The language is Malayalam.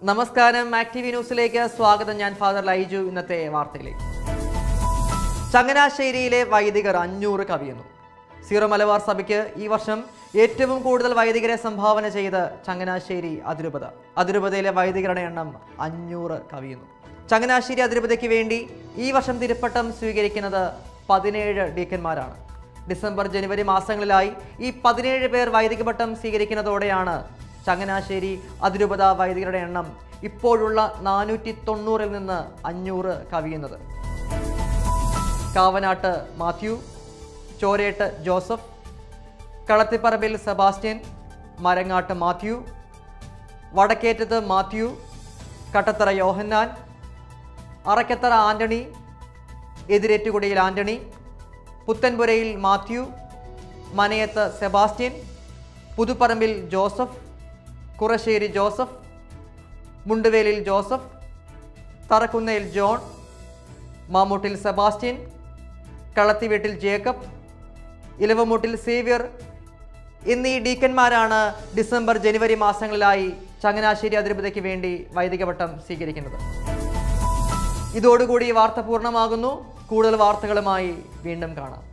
നമസ്കാരം ആക്ടിവി ന്യൂസിലേക്ക് സ്വാഗതം ഞാൻ ഫാദർ ലൈജു ഇന്നത്തെ വാർത്തയിലേക്ക് ചങ്ങനാശ്ശേരിയിലെ വൈദികർ അഞ്ഞൂറ് കവിയുന്നു സീറോ മലബാർ സഭയ്ക്ക് ഈ വർഷം ഏറ്റവും കൂടുതൽ വൈദികരെ സംഭാവന ചെയ്ത് ചങ്ങനാശ്ശേരി അതിരൂപത അതിരൂപതയിലെ വൈദികരുടെ എണ്ണം അഞ്ഞൂറ് കവിയുന്നു ചങ്ങനാശ്ശേരി അതിരൂപതയ്ക്ക് വേണ്ടി ഈ വർഷം തിരുപ്പട്ടം സ്വീകരിക്കുന്നത് പതിനേഴ് ഡീക്കന്മാരാണ് ഡിസംബർ ജനുവരി മാസങ്ങളിലായി ഈ പതിനേഴ് പേർ വൈദിക പട്ടം സ്വീകരിക്കുന്നതോടെയാണ് ചങ്ങനാശ്ശേരി അതിരൂപത വൈദികരുടെ എണ്ണം ഇപ്പോഴുള്ള നാനൂറ്റി തൊണ്ണൂറിൽ നിന്ന് അഞ്ഞൂറ് കവിയുന്നത് കാവനാട്ട് മാത്യു ചോരേട്ട് ജോസഫ് കളത്തിപ്പറമ്പിൽ സെബാസ്റ്റ്യൻ മരങ്ങാട്ട് മാത്യു വടക്കേറ്റത്ത് മാത്യു കട്ടത്തറ യോഹന്നാൻ അറക്കത്തറ ആന്റണി എതിരേറ്റുകുടിയിൽ ആന്റണി പുത്തൻപുരയിൽ മാത്യു മനയത്ത് സെബാസ്റ്റ്യൻ പുതുപ്പറമ്പിൽ ജോസഫ് കുറശ്ശേരി ജോസഫ് മുണ്ടുവേലിൽ ജോസഫ് തറക്കുന്നയിൽ ജോൺ മാമൂട്ടിൽ സെബാസ്റ്റ്യൻ കളത്തിവീട്ടിൽ ജേക്കബ് ഇലവമൂട്ടിൽ സേവ്യർ എന്നീ ഡീക്കന്മാരാണ് ഡിസംബർ ജനുവരി മാസങ്ങളിലായി ചങ്ങനാശ്ശേരി അതിരൂപതയ്ക്ക് വേണ്ടി വൈദിക പട്ടം സ്വീകരിക്കുന്നത് ഇതോടുകൂടി ഈ വാർത്ത പൂർണ്ണമാകുന്നു കൂടുതൽ വാർത്തകളുമായി വീണ്ടും കാണാം